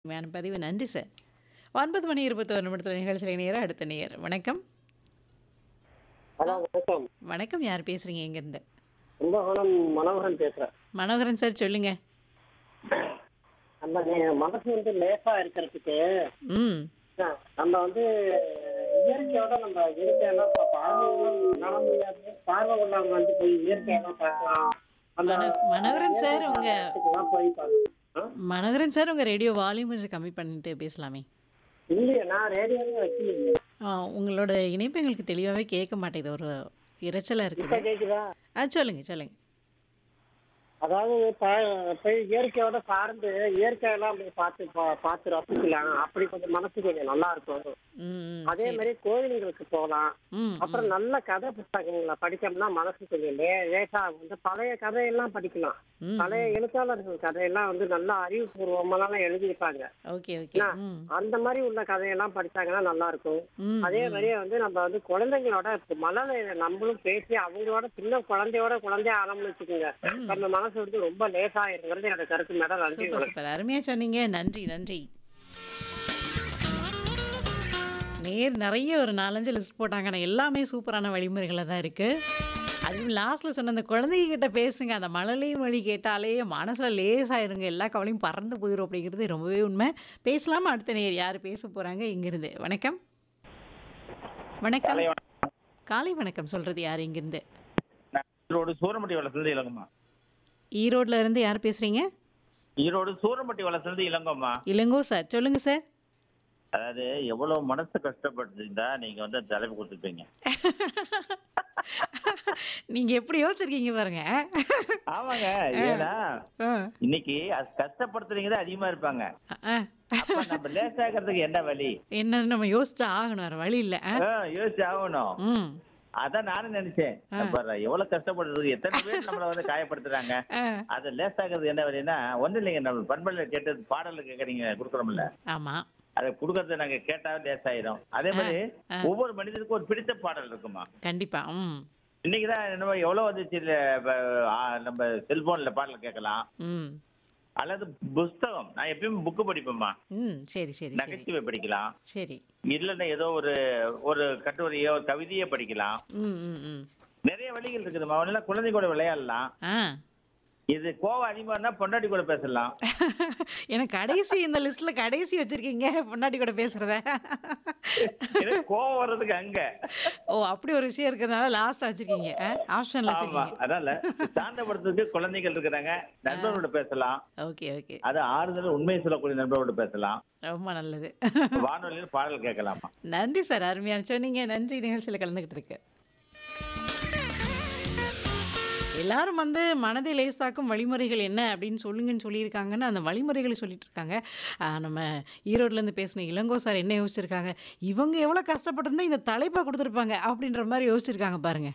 அருமையான பதிவு. நன்றி சார். 9 மணி 21 நிமிடத்துல நிகழ்ச்சியில இணையற அடுத்த நேயர். வணக்கம். ஹலோ வணக்கம் வணக்கம். யார் பேசுறீங்க எங்கேருந்து? கும்பகோணம் மனோகரன் பேசுறேன் மனோகரன் சார் சொல்லுங்க. நம்ம நே- மனசு வந்து லேசா இருக்கிறதுக்கு ம். அஹ், நம்ம வந்து இயற்கையோட நம்ம இயற்கையெல்லாம் பா- பார்வையெல்லாம் நட முடியாது பார்வை உள்ளவங்க வந்து போய் இயற்கையெல்லாம் பார்க்கலாம் அந்த மனோ மனோகரன் சார் உங்க இடத்துக்குலாம் போய் பார்க்கலாம் ஆ? மனோகரன் சார் உங்க ரேடியோ வால்யூம் கொஞ்சம் கம்மி பண்ணிட்டு பேசலாமே. இல்லையே நான் ரேடியோவே வைக்கலையே ஆ, உங்களோட இணைப்பு எங்களுக்கு தெளிவாவே கேட்க மாட்டேங்குது. ஒரு இரைச்சலா இப்ப இருக்குது. கேக்குதா ஆ சொல்லுங்க சொல்லுங்க. அதாவது ப- போய் இயற்கையோட சார்ந்து இயற்கையெல்லாம் போய் பார்த்து பா- பார்த்து ரசிக்கலாம் அப்படி கொஞ்சம் மனசு கொஞ்சம் நல்லா இருக்கும் ம், ம். அதே சரி. மாதிரி கோயில்களுக்கு போகலாம் ம், அப்புறம் ம். நல்ல கதை புத்தகங்களை படிச்சோம்னா மனசு கொஞ்சம் லே லேசா வந்து பழைய கதையெல்லாம் படிக்கலாம் ம், பழைய ம். எழுத்தாளர்கள் கதையெல்லாம் வந்து நல்லா அறிவுபூர்வமாலாம் எழுதியிருப்பாங்க ஓகே ஓகே. என்ன? ம். அந்த மாதிரி உள்ள கதையெல்லாம் படிச்சாங்கன்னா நல்லா இருக்கும் ம், அதே ம். மாதிரியே வந்து நம்ம வந்து குழந்தைங்களோட இப்ப மழலையில நம்மளும் பேசி அவங்களோட சின்ன குழந்தையோட குழந்தைய ஆரம்பிச்சு வச்சுக்கோங்க ம். நம்ம மனசு வந்து ரொம்ப லேசா இருக்கிறது என்னோட கருத்து மேடம் நன்றி சூப்பர் வணக்கம். சூப்பர் அருமையா சொன்னீங்க நன்றி நன்றி நேர் நிறைய ஒரு நாலஞ்சு லிஸ்ட் போட்டாங்க ஆனால் எல்லாமே சூப்பரான வழிமுறைகளாக தான் இருக்கு அதுவும் லாஸ்ட்ல சொன்ன அந்த குழந்தைங்க கிட்ட பேசுங்க அந்த மழலை மொழி கேட்டாலே மனசுல லேசாயிருங்க எல்லா கவலையும் பறந்து போயிடும் அப்படிங்கிறது ரொம்பவே உண்மை பேசலாமா அடுத்த நேர் யார் பேச போறாங்க இங்கிருந்து வணக்கம் வணக்கம் காலை வணக்கம். காலை வணக்கம் சொல்றது யார் இங்கிருந்து நான் ஈரோடு சூரமட்டி வளர்த்துலேருந்து இளங்கம்மா ஈரோட்ல இருந்து யார் பேசுறீங்க ஈரோடு சூரமட்டி வளர்த்துலேருந்து இளங்கம்மா இளங்கோ சார் சொல்லுங்க சார் அதாவது எவ்வளவு மனசு கஷ்டப்பட்டிருந்தா நீங்க வந்து அந்த தலைப்பு கொடுத்துருப்பீங்க நீங்க எப்படி யோசிச்சிருக்கீங்க பாருங்க ஆமாங்க ஏன்னா ஆ, இன்னைக்கு அது கஷ்டப்படுத்துறீங்க தான் அதிகமா இருப்பாங்க ஆ. அப்ப நம்ம லேசாகிறதுக்கு என்ன வழி என்னன்னு நம்ம யோசிச்சா ஆகணும் வேற வழி இல்ல ஆ? ஆ, யோசிச்சு ஆகணும் ம் அதான் நானும் நினைச்சேன் பாரு, எவ்வளவு கஷ்டப்படுறது எத்தனை பேர் நம்மள வந்து காயப்படுத்துறாங்க ஆ, அது லேசாகிறது என்ன வழின்னா ஒண்ணு இல்லைங்க நம்ம பண்பலை கேட்டது பாடல் கேட்கறீங்க கொடுக்குறோம்ல ஆமா அதை கொடுக்கறத நாங்க கேட்டா லேசாயிரும் அதே மாதிரி ஆ. ஒவ்வொரு மனிதனுக்கும் ஒரு பிடித்த பாடல் இருக்குமா கண்டிப்பா ம் இன்னைக்குதான் என்னமோ எவ்வளவு வந்துச்சு இல்ல, இப்ப, ஆ, நம்ம செல்போன்ல பாடல் கேட்கலாம் ம் அல்லது புஸ்தகம் நான் எப்பயும் புக்கு படிப்பேம்மா ம் சரி சரி சரி நகைச்சுவை படிக்கலாம் சரி இல்லைன்னா ஏதோ ஒரு ஒரு கட்டுரையோ ஒரு கவிதையோ படிக்கலாம் ம் ம் ம் நிறைய வழிகள் இருக்குதுமா ஒன்னும் குழந்தை கூட விளையாடலாம் ஆ இது கோவம் அதிகமா இருந்தா பொண்டாட்டி கூட பேசலாம் எனக்கு கடைசி இந்த லிஸ்ட்ல கடைசி வச்சிருக்கீங்க பொண்டாட்டி கூட பேசுறத எனக்கு கோவம் வர்றதுக்கு அங்க ஓ அப்படி ஒரு விஷயம் இருக்கிறதுனால லாஸ்டா வச்சிருக்கீங்க ஆப்ஷன்ல ஆமா வச்சிருக்கீங்க அதனால சாந்தப்படுத்துறதுக்கு குழந்தைகள் இருக்கிறாங்க நண்பர்களோட பேசலாம் ஓகே ஓகே அது ஆறுதல் உண்மையை சொல்லக்கூடிய நண்பர்களோட பேசலாம் ரொம்ப நல்லது வானொலியில் பாடல் கேட்கலாமா நன்றி சார் அருமையான சொன்னீங்க நன்றி நிகழ்ச்சியில் கலந்துக்கிட்டு இருக்கு எல்லாரும் வந்து மனதை லேசாக்கும் வழிமுறைகள் என்ன அப்படின்னு சொல்லுங்கன்னு சொல்லியிருக்காங்கன்னு அந்த வழிமுறைகளை சொல்லிட்டு இருக்காங்க ஆஹ் நம்ம ஈரோட்லேருந்து பேசின இளங்கோ சார் என்ன யோசிச்சிருக்காங்க இவங்க எவ்வளோ கஷ்டப்பட்டிருந்தா இந்த தலைப்பை கொடுத்துருப்பாங்க அப்படின்ற மாதிரி யோசிச்சிருக்காங்க பாருங்க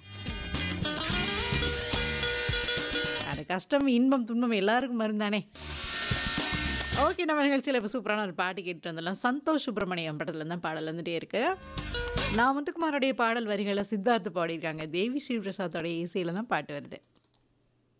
அது கஷ்டம் இன்பம் துன்பம் எல்லாருக்கும் மருந்தானே ஓகே நம்ம நிகழ்ச்சியில் இப்போ சூப்பரான ஒரு பாட்டு கேட்டு வந்துடலாம் சந்தோஷ் சுப்பிரமணியம் படத்துல தான் பாடல் வந்துட்டே இருக்கு நான் முத்துக்குமாரோடைய பாடல் வரிகளை சித்தார்த்து பாடியிருக்காங்க தேவி ஸ்ரீ பிரசாத்தோடைய இசையில தான் பாட்டு வருது